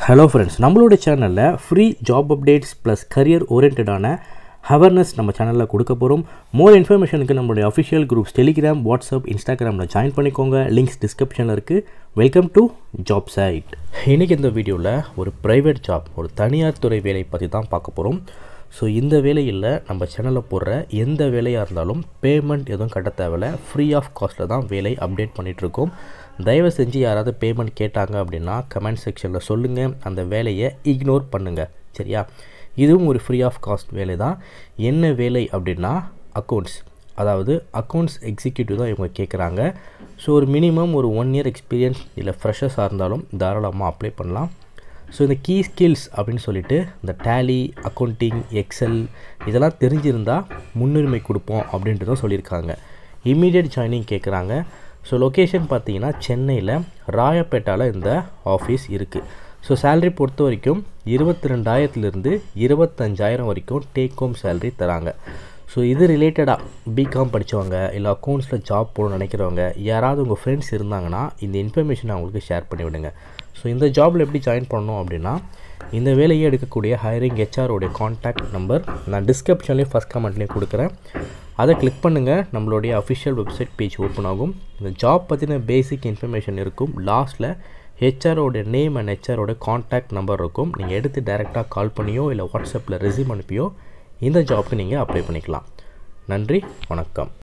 hello friends நம்மளோட சேனலில் free job updates plus career ஓரியன்டான அவேர்னஸ் நம்ம சேனலில் கொடுக்க போகிறோம் மோர் இன்ஃபர்மேஷனுக்கு நம்மளுடைய அஃபிஷியல் குரூப்ஸ் டெலிகிராம் வாட்ஸ்அப் இன்ஸ்டாகிராமில் ஜாயின் பண்ணிக்கோங்க லிங்க்ஸ் டிஸ்கிரிப்ஷனில் இருக்குது வெல்கம் டு ஜாப் சைட் இன்றைக்கி இந்த வீடியோவில் ஒரு ப்ரைவேட் ஜாப் ஒரு தனியார் துறை வேலை பற்றி தான் பார்க்க போகிறோம் ஸோ இந்த வேலையில் நம்ம சேனலில் போடுற எந்த வேலையாக இருந்தாலும் பேமெண்ட் எதுவும் கட்ட தேவையில்ல ஃப்ரீ ஆஃப் காஸ்ட்டில் தான் வேலை அப்டேட் பண்ணிகிட்ருக்கோம் தயவு செஞ்சு யாராவது பேமெண்ட் கேட்டாங்க அப்படின்னா கமெண்ட் செக்ஷனில் சொல்லுங்கள் அந்த வேலையை இக்னோர் பண்ணுங்கள் சரியா இதுவும் ஒரு ஃப்ரீ ஆஃப் காஸ்ட் வேலை தான் என்ன வேலை அப்படின்னா அக்கௌண்ட்ஸ் அதாவது அக்கௌண்ட்ஸ் எக்ஸிக்யூட்டிவ் தான் இவங்க கேட்குறாங்க ஸோ ஒரு மினிமம் ஒரு ஒன் இயர் எக்ஸ்பீரியன்ஸ் இல்லை ஃப்ரெஷர்ஸாக இருந்தாலும் தாராளமாக அப்ளை பண்ணலாம் ஸோ இந்த கீ ஸ்கில்ஸ் அப்படின்னு சொல்லிட்டு இந்த டேலி அக்கௌண்டிங் எக்ஸல் இதெல்லாம் தெரிஞ்சிருந்தால் முன்னுரிமை கொடுப்போம் அப்படின்றதும் சொல்லியிருக்காங்க இம்மீடியட் ஜாயினிங் கேட்குறாங்க ஸோ லொக்கேஷன் பார்த்தீங்கன்னா சென்னையில் ராயப்பேட்டாவில் இந்த ஆஃபீஸ் இருக்குது ஸோ சேலரி பொறுத்த வரைக்கும் இருபத்தி ரெண்டாயிரத்துலேருந்து இருபத்தஞ்சாயிரம் வரைக்கும் டேக் ஹோம் சேலரி தராங்க ஸோ இது ரிலேட்டடாக பிகாம் படித்தவங்க இல்லை அக்கௌண்ட்ஸில் ஜாப் போகணும்னு நினைக்கிறவங்க யாராவது உங்கள் ஃப்ரெண்ட்ஸ் இருந்தாங்கன்னா இந்த இன்ஃபர்மேஷனை அவங்களுக்கு ஷேர் பண்ணி விடுங்க ஸோ இந்த ஜாபில் எப்படி ஜாயின் பண்ணணும் அப்படின்னா இந்த வேலையை எடுக்கக்கூடிய ஹைரிங் ஹெச்ஆரோடைய காண்டாக்ட் நம்பர் நான் டிஸ்கிரிப்ஷன்லேயும் ஃபஸ்ட் கமெண்ட்லேயும் கொடுக்குறேன் அதை கிளிக் பண்ணுங்கள் நம்மளுடைய அஃபிஷியல் வெப்சைட் பேஜ் ஓப்பன் ஆகும் இந்த ஜாப் பற்றின பேசிக் இன்ஃபர்மேஷன் இருக்கும் லாஸ்ட்டில் ஹெச்ஆரோட நேம் அண்ட் ஹெச்ஆரோட காண்டாக்ட் நம்பர் இருக்கும் நீங்கள் எடுத்து டைரெக்டாக கால் பண்ணியோ இல்லை வாட்ஸ்அப்பில் ரெசியூம் அனுப்பியோ இந்த ஜாப்க்கு நீங்கள் அப்ளை பண்ணிக்கலாம் நன்றி வணக்கம்